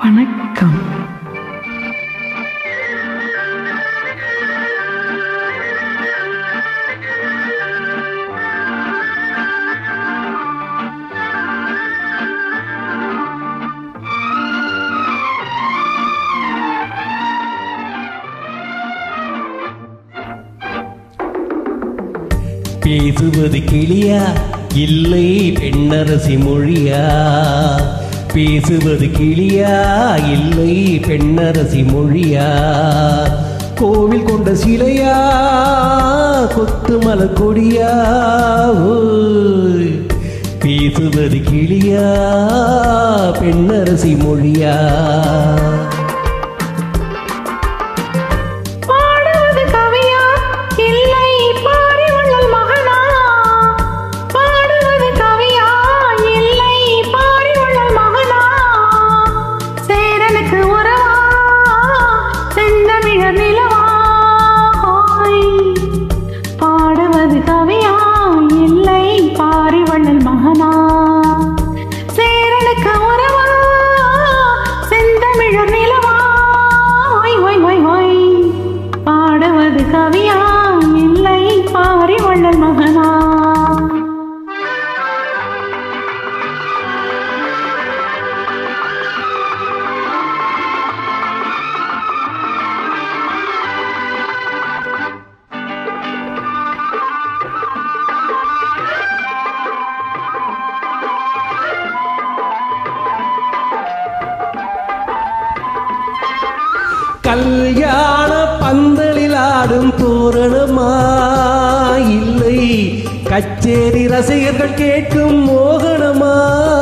வணக்கம் பேசுவது கிளியா இல்லை பெண்ணரசி மொழியா பேசுவது கிளியா இல்லை பெண்ணரசி மொழியா கோவில் கொண்ட சிலையா கொத்து மலர் கொடியா ஓய். பேசுவது கிளியா பெண்ணரசி மொழியா பாடுவது கவியா இல்லை பாடி வள்ளல் மகனா பாடுவது கவியா இல்லை பாடி வள்ளல் மகனா சேரனுக்கு உறவா செந்தமிழர் நிலவா ஹோய். பாடுவது கவியா இல்லை பாரி வள்ளல் மகனா சேரனுக்கு உறவா செந்தமிழர் நிலவா ஒய் ஒய் ஒய் ஒய் பாடுவது கவியா இல்லை பாரி வள்ளல் மகனா கல்யாண பந்தலில் ஆடும் தோரணமா இல்லை கச்சேரி ரசிகர்கள் கேட்கும் மோகனமா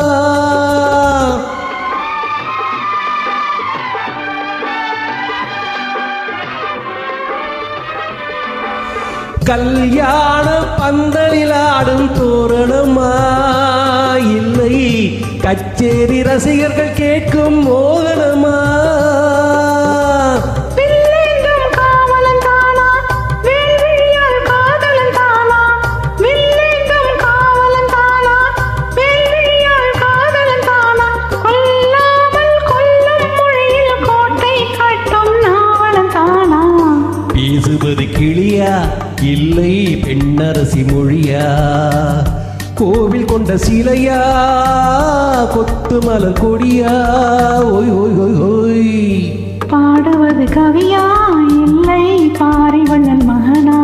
கல்யாண பந்தலில் ஆடும் தோரணமா இல்லை கச்சேரி ரசிகர்கள் கேட்கும் மோகனமா வில்லேந்தும் காவலன் தானா வேல்விழியால் காதலன் தானா வில்லேந்தும் காவலன் தானா வேல்விழியால் காதலன் தானா கொல்லாமல் கொல்லும் மொழியில் கோட்டை கட்டும் நாவலன் தானா பேசுவது கிளியா இல்லை பெண்ணரசி மொழியா கோவில் கொண்ட சிலையா கொத்து மலர் கொடியா ஓய் ஓய் ஓய் ஓய் பாடுவது கவியா இல்லை பாரி வள்ளல் மகனா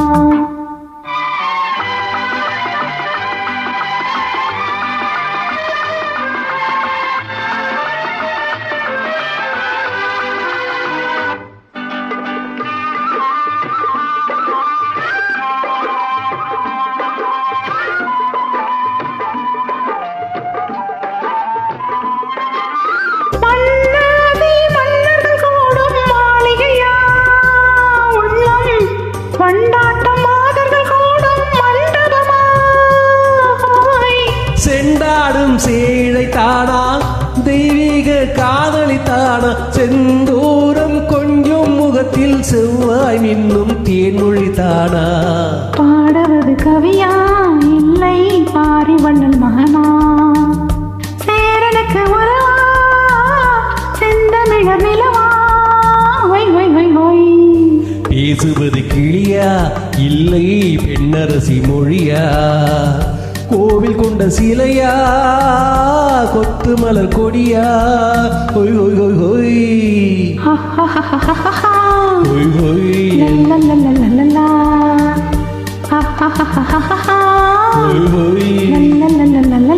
மன்னாதி மன்னர்கள் கூடும் மாளிகையா உள்ளம் கொண்டாட்டம் மாதர்கள் கூடும் மண்டபமா ஹோய். செண்டாடும் சேழை தானா தெய்வீக காதலி தானா செந்தூரம் கொஞ்சம் முகத்தில் செவ்வாய் மின்னும் தேன்மொழி தானா பாடுவது கவியா இல்லை பாரி வள்ளல் மகனா சேரனுக்கு உறவா செந்தமிழர் நிலவா ஒய் ஒய் ஒய் ஒய் பேசுவது கிளியா இல்லை பெண்ணரசி மொழியா கோவில் கொண்ட சிலையா கொத்து மலர் கொடியா ஒய் ஒய் ஒய் ஒய் ஹா ஹா ஹா ஹா ஹா ஹா ஒய் ஒய் லல்லல்லல்லல்லல்லா. ஹா ஹா ஹா ஹா ஹா ஹா. ஒய் ஒய் லல்லல்லல்லல்லல்லா.